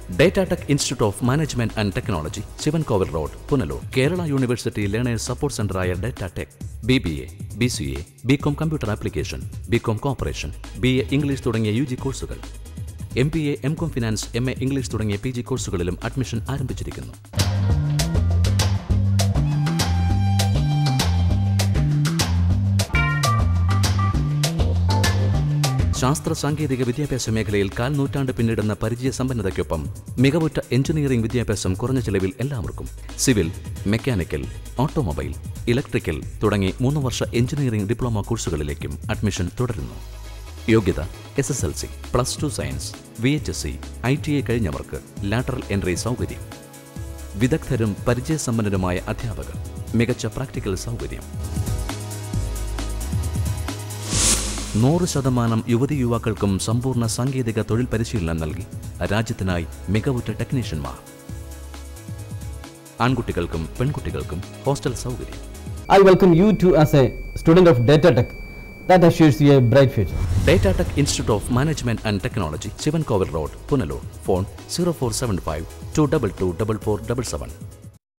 ഡേറ്റാടെക് institute of management and technology Sivankovil road Punalur Kerala university learners support സെന്ററായ Datatech B B A B C A B com computer application B com cooperation B A English തുടങ്ങിയ U G കോഴ്സുകൾ M B A M com finance M A English തുടങ്ങിയ P G കോഴ്സുകളിലും admission ആരംഭിച്ചിരിക്കുന്നു ശാസ്ത്ര സാങ്കേതിക വിദ്യാഭ്യാസ മേഖലയിൽ കാൽ നൂറ്റാണ്ട് പിന്നിടുന്ന പരിചയ സമ്പന്നതയ്ക്കൊപ്പം മികവുറ്റ എഞ്ചിനീയറിംഗ് വിദ്യാഭ്യാസം കുറഞ്ഞ ചിലവിൽ എല്ലാവർക്കും സിവിൽ മെക്കാനിക്കൽ ഓട്ടോമൊബൈൽ ഇലക്ട്രിക്കൽ തുടങ്ങി മൂന്ന് വർഷ എഞ്ചിനീയറിംഗ് ഡിപ്ലോമ കോഴ്സുകളിലേക്കും അഡ്മിഷൻ തുടരുന്നു യോഗ്യത S S L C plus two science V H S C I T I കഴിഞ്ഞവർക്ക് ലാറ്ററൽ എൻട്രി സൗകര്യം വിദഗ്ധരും പരിചയസമ്പന്നരുമായ അധ്യാപകർ മികച്ച പ്രാക്ടിക്കൽ സൗകര്യം നൂറ് ശതമാനം യുവതി യുവാക്കൾക്കും സമ്പൂർണ്ണ സാങ്കേതിക തൊഴിൽ പരിശീലനം നൽകി രാജ്യത്തിനായി മികവുറ്റ ടെക്നീഷ്യന്മാർ ആൺകുട്ടികൾക്കും പെൺകുട്ടികൾക്കും ഹോസ്റ്റൽ സൗകര്യം I welcome you too as a student of Data Tech that assures you a bright future. Datatech institute of management and technology Sivankovil road Punalur phone zero four seven five two double two double four double seven